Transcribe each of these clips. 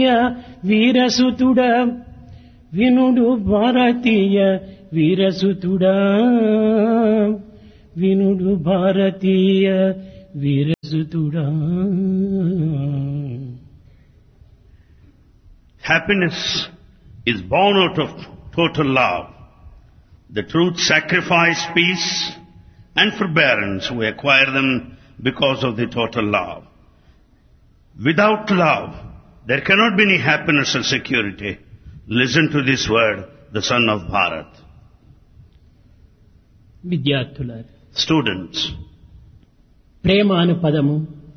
వీరసుతుడా వినుడు భారతీయ వీరసుతుడా వినుడు భారతీయ వీరసుతుడా Happiness is born out of total love. The truth sacrifice, peace and forbearance, we acquire them because of the total love. Without love, there cannot be any happiness or security. Listen to this word, the son of Bharat. విద్యార్థులారు Students, ప్రేమ అను పదము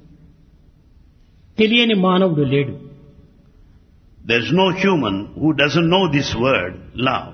తెలియని మానవుడు లేడు there's no human who doesn't know this word, love.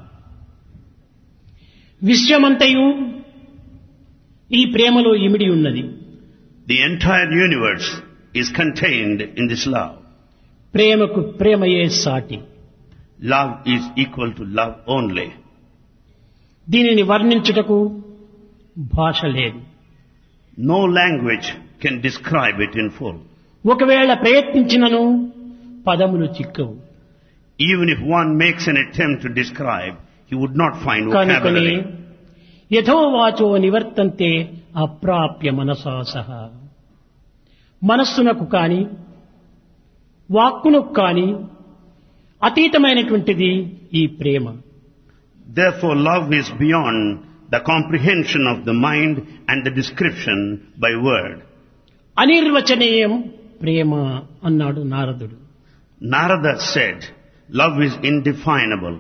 విశ్వమంతయు ఈ ప్రేమలో ఇమిడి ఉన్నది The entire universe is contained in this love. ప్రేమకు ప్రేమయే సాటి Love is equal to love only. దీనిని వర్ణించుటకు భాష లేదు No language can describe it in full. ఒకవేళ ప్రయత్నించినను పదములు చిక్కవు Even if one makes an attempt to describe, he would not find కనుకనే vocabulary. యథోవాచో నివర్తంతే అప్రాప్య మనసా సహా మనస్సునకు కాని వాక్కునకు కాని అతీతమైనటువంటిది ఈ ప్రేమ Therefore, love is beyond the comprehension of the mind and the description by word. అనిర్వచనీయం ప్రేమ అన్నాడు నారదుడు Narada said, love is indefinable.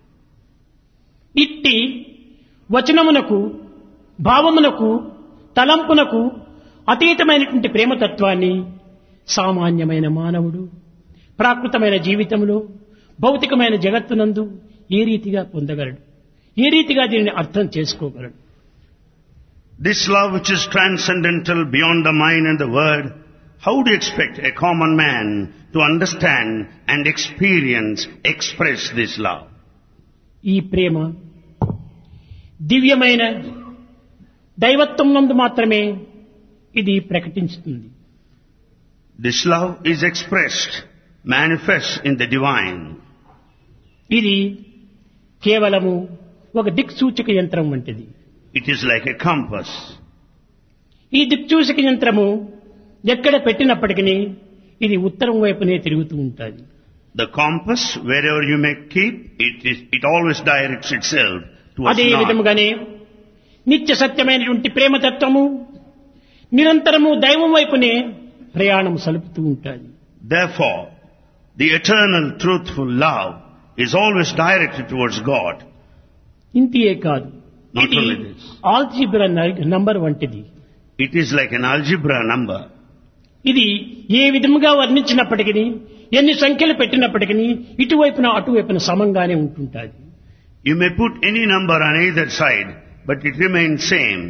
ఇట్టి వచనమునకు భావమునకు తలంపునకు అతీతమైనటువంటి ప్రేమతత్వాన్ని సామాన్యమైన మానవుడు ప్రాకృతమైన జీవితంలో భౌతికమైన జగత్తునందు ఏ రీతిగా పొందగలడు ఏ రీతిగా దీనిని అర్థం చేసుకోగలడు This love which is transcendental beyond the mind and the word, how do you expect a common man to understand and experience, express this love? ఈ ప్రేమ దివ్యమైన దైవత్వం నందు మాత్రమే ఇది ప్రకటించుతుంది This love is expressed, manifest in the divine. ఇది కేవలము ఒక దిక్సూచక యంత్రం వంటిది It is like a compass. ఈ దిక్సూచక యంత్రము ఎక్కడ పెట్టినప్పటికీ ఇది ఉత్తరం వైపునే తిరుగుతూ ఉంటుంది The compass, wherever you may keep, it, is, it always directs itself towards అదే north. విధముగానే నిత్య సత్యమైనటువంటి ప్రేమతత్వము నిరంతరము దైవం వైపునే ప్రయాణం సలుపుతూ ఉంటుంది Therefore, the eternal truthful love is always directed towards God. ఇంతియే కాదు Not ఇది only this. ఆల్జీబ్రా నంబర్ వంటిది It is like an algebra number. ఇది ఏ విధముగా వర్ణించినప్పటికీ ఎన్ని సంఖ్యలు పెట్టినప్పటికీ ఇటువైపున అటువైపున సమంగానే ఉంటుంటుంది You may put any number on either side, but it remains same.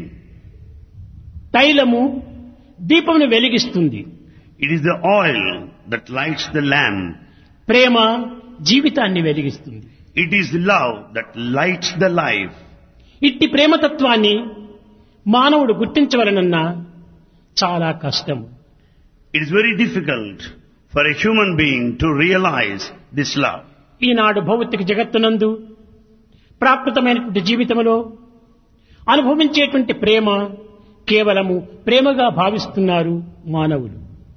తైలము దీపమును వెలిగిస్తుంది It is the oil that lights the lamp. ప్రేమ జీవితాన్ని వెలిగిస్తుంది It is love that lights the life. ఇట్టి ప్రేమతత్వాన్ని మానవుడు గుర్తించవలనన్నా చాలా కష్టము It is very difficult for a human being to realize this love. ఈనాడు భౌతిక జగత్తునందు ప్రాకృతమైనటువంటి జీవితంలో అనుభవించేటువంటి ప్రేమ కేవలము ప్రేమగా భావిస్తున్నారు మానవులు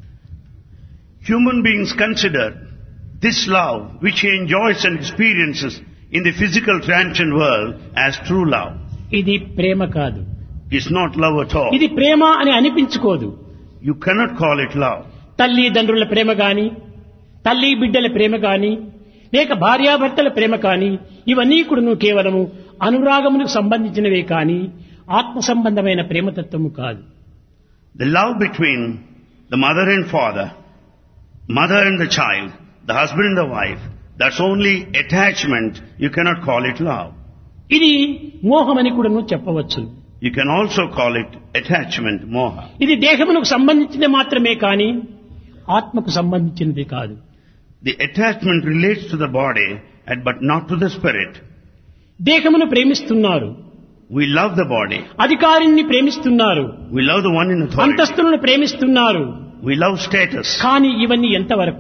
Human beings consider this love which he enjoys and experiences in the physical transient world as true love. ఇది ప్రేమ కాదు It's not love at all. ఇది ప్రేమ అని అనిపించుకోదు You cannot call it love. తల్లిదండ్రుల ప్రేమ గాని తల్లి బిడ్డల ప్రేమ గాని లేక భార్యాభర్తల ప్రేమ కాని ఇవన్నీ కూడాను కేవలము అనురాగములకు సంబంధించినవే కాని ఆత్మ సంబంధమైన ప్రేమతత్వము కాదు The love between the mother and father, mother and the child, the husband and the wife, that's only attachment. You cannot call it love. ఇది మోహమని కూడాను చెప్పవచ్చు You can also call it attachment, moha. ఇది దేహమునకు సంబంధించింది మాత్రమే కాని ఆత్మకు సంబంధించినది కాదు The attachment relates to the body and but not to the spirit. దేహమును ప్రేమిస్తున్నారు We love the body. అధికారిని ప్రేమిస్తున్నారు We love the one in authority. అంతస్తులను ప్రేమిస్తున్నారు We love status. కానీ ఇవన్నీ ఎంతవరకు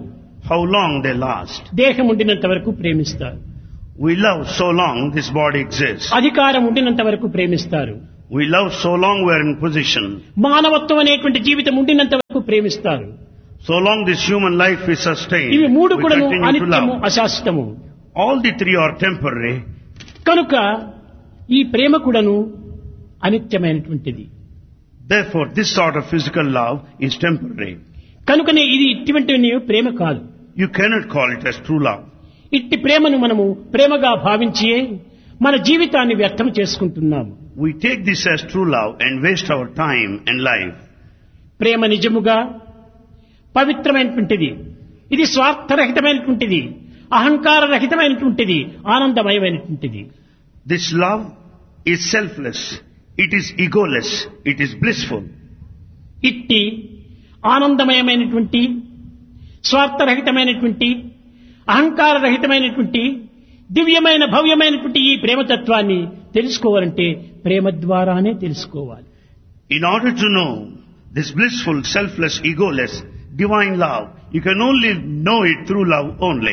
how long they last. దేహం ఉండినంత వరకు ప్రేమిస్తారు We love so long this body exists. అధికారం ఉండినంత వరకు ప్రేమిస్తారు We love so long we're in position. మానవత్వం అనేటువంటి జీవితం ఉండినంత వరకు ప్రేమిస్తారు So long this human life is sustained, ఇవి మూడు we కూడాను continue to అనిత్యము love. అశాశ్వతము All the three are temporary. కనుక ఈ ప్రేమ కూడాను అనిత్యమైనటువంటిది Therefore, this sort of physical love is temporary. కనుకనే ఇది ఇటువంటి ప్రేమ కాదు You cannot call it as true love. ఇట్టి ప్రేమను మనము ప్రేమగా భావించి మన జీవితాన్ని వ్యర్థం చేసుకుంటున్నాము We take this as true love and waste our time and life. ప్రేమ నిజముగా పవిత్రమైనటువంటిది ఇది స్వార్థరహితమైనటువంటిది అహంకార రహితమైనటువంటిది ఆనందమయమైనటువంటిది This love is selfless. It is egoless. It is blissful. ఇట్టి ఆనందమయమైనటువంటి స్వార్థరహితమైనటువంటి అహంకార రహితమైనటువంటి దివ్యమైన భవ్యమైనటువంటి ఈ ప్రేమతత్వాన్ని తెలుసుకోవాలంటే ప్రేమ ద్వారానే తెలుసుకోవాలి In order to know this blissful, selfless, egoless, divine love, you can only know it through love only.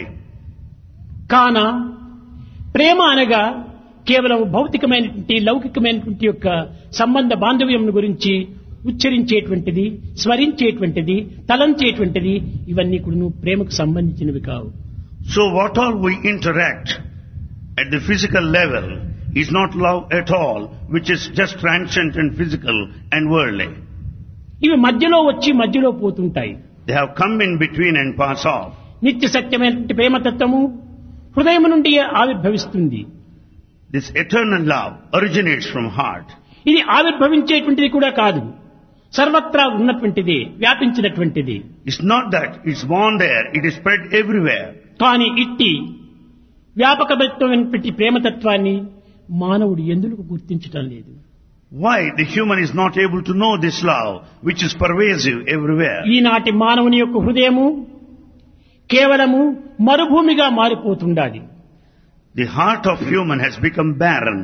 కాన ప్రేమ అనగా కేవలం భౌతికమైనటువంటి లౌకికమైనటువంటి యొక్క సంబంధ బాంధవ్యం గురించి ఉచ్చరించేటువంటిది స్మరించేటువంటిది తలంచేటువంటిది ఇవన్నీ కూడా ప్రేమకు సంబంధించినవి కావు So what all we interact at the physical level is not love at all, which is just transient and physical and worldly. ఇవి మధ్యలో వచ్చి మధ్యలో పోతుంటాయి They have come in between and pass off. నిత్య సత్యమైనటువంటి ప్రేమతత్వము హృదయం నుండి ఆవిర్భవిస్తుంది This eternal love originates from heart. ఇది ఆవిర్భవించేటువంటిది కూడా కాదు సర్వత్రా ఉన్నటువంటిది వ్యాపించినటువంటిది It's not that it's born there, it is spread everywhere. కానీ ఇట్టి వ్యాపకమైనటువంటి ప్రేమతత్వాన్ని మానవుడు ఎందుకు గుర్తించటం లేదు Why the human is not able to know this love, which is pervasive everywhere? ఈనాటి మానవుని యొక్క హృదయము కేవలము మరుభూమిగా మారిపోతుండాలి The heart of human has become barren.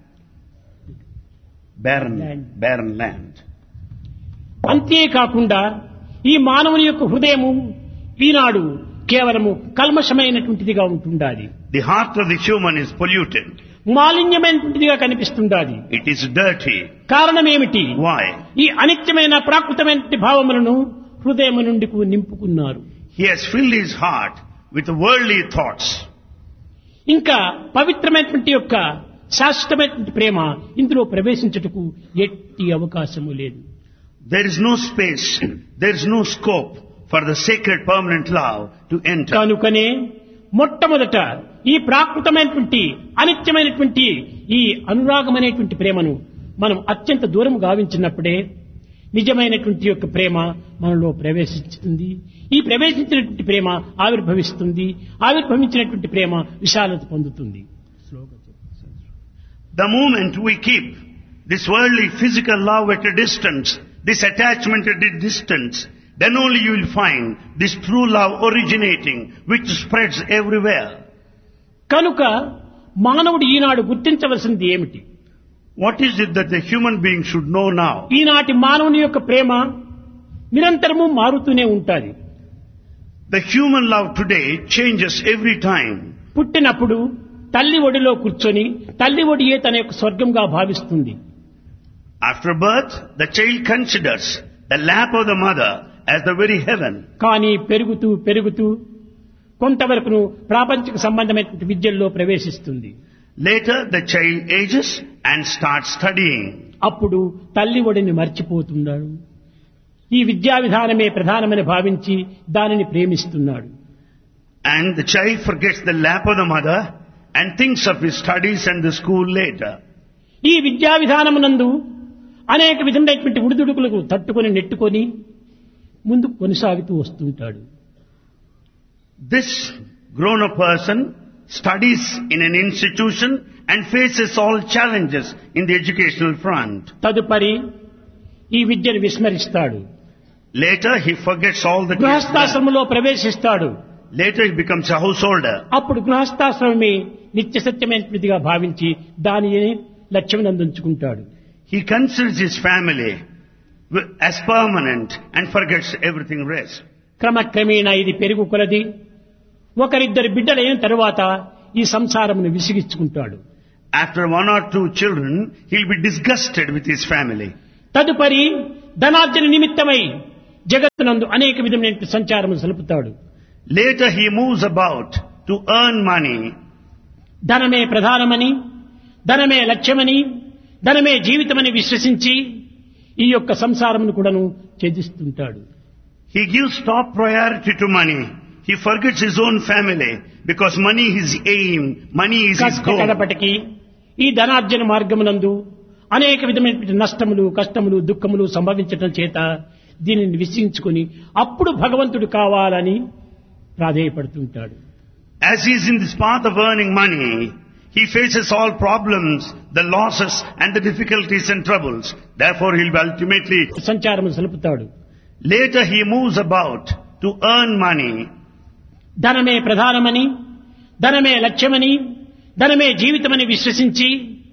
Barren, Land. barren land. అంతేకాకుండా ఈ మానవుని యొక్క హృదయము ఈనాడు కేవలము కల్మషమైనటువంటిదిగా ఉంటుండాలి The heart of the human is polluted. మాలిన్యమైనటువంటిదిగా కనిపిస్తుండాలి It is dirty. కారణం ఏమిటి Why? ఈ అనిత్యమైన ప్రాకృతమైన భావములను హృదయం నుండి నింపుకున్నారు He has filled his heart with worldly thoughts. ఇంకా పవిత్రమైనటువంటి యొక్క శాశ్వతమైనటువంటి ప్రేమ ఇందులో ప్రవేశించుటకు ఎట్టి అవకాశము లేదు There is no space, there is no scope for the sacred permanent love to enter. కనుకనే మొట్టమొదట ఈ ప్రాకృతమైనటువంటి అనిత్యమైనటువంటి ఈ అనురాగం అనేటువంటి ప్రేమను మనం అత్యంత దూరం గావించినప్పుడే నిజమైనటువంటి యొక్క ప్రేమ మనలో ప్రవేశిస్తుంది ఈ ప్రవేశించినటువంటి ప్రేమ ఆవిర్భవిస్తుంది ఆవిర్భవించినటువంటి ప్రేమ విశాలత పొందుతుంది The moment we keep this worldly physical love at a distance, this attachment at a distance, then only you will find this true love originating, which spreads everywhere. కనుక మానవుడు ఈనాడు గుర్తించవలసింది ఏమిటి What is it that the human being should know now? ఈనాటి మానవుని యొక్క ప్రేమ నిరంతరము మారుతూనే ఉంటాది The human love today changes every time. పుట్టినప్పుడు తల్లి ఒడిలో కూర్చొని తల్లి ఒడియే తన యొక్క స్వర్గంగా భావిస్తుంది After birth, the child considers the lap of the mother as the very heaven. కానీ పెరుగుతూ పెరుగుతూ కొంతవరకును ప్రాపంచిక సంబంధమైనటువంటి విద్యల్లో ప్రవేశిస్తుంది Later, the child ages and starts studying. అప్పుడు తల్లి ఒడిని మర్చిపోతున్నాడు ఈ విద్యా విధానమే ప్రధానమని భావించి దానిని ప్రేమిస్తున్నాడు And the child forgets the lap of the mother and thinks of his studies and the school later. ఈ విద్యా విధానమునందు అనేక విధమైనటువంటి ఉడిదుడుకులకు తట్టుకొని నెట్టుకొని ముందుకు కొనసాగుతూ వస్తుంటాడు This grown-up person studies in an institution and faces all challenges in the educational front. తదుపరి ఈ విద్యను విస్మరిస్తాడు Later, he forgets all that he has done. గృహస్థాశ్రమంలో ప్రవేశిస్తాడు Later, he becomes a householder. అప్పుడు గృహస్థాశ్రమమే నిత్య సత్యమైనటువంటిదిగా భావించి దానిని లక్ష్యం అందించుకుంటాడు He considers his family wi- as permanent and forgets everything rest. క్రమక్రమేణా ఇది పెరుగు కొలది ఒకరిద్దరు బిడ్డలైన తరువాత ఈ సంసారమును విసిగించుకుంటాడు After one or two children, he'll be disgusted with his family. తదుపరి ధనార్జన నిమిత్తమై జగత్తునందు అనేక విధమైన సంచారము సలుపుతాడు Later he moves about to earn money. ధనమే ప్రధానమని ధనమే లక్ష్యమని ధనమే జీవితమని విశ్వసించి ఈ యొక్క సంసారమును కూడాను ఛేదిస్తుంటాడు He gives top priority to money. He forgets his own family because money is aim, money is his కష్ట goal. కడపటికి ఈ ధనార్జన మార్గమునందు అనేక విధమైనటువంటి నష్టములు కష్టములు దుఃఖములు సంభవించటం చేత దీనిని విశ్వించుకుని అప్పుడు భగవంతుడు కావాలని ప్రాధేయపడుతుంటాడు As he is in this path of earning money, he faces all problems, the losses and the difficulties and troubles. Therefore he'll be ultimately, సంచారము సలుపుతాడు later he moves about to earn money. ధనమే ప్రధానమని ధనమే లక్ష్యమని ధనమే జీవితమని విశ్వసించి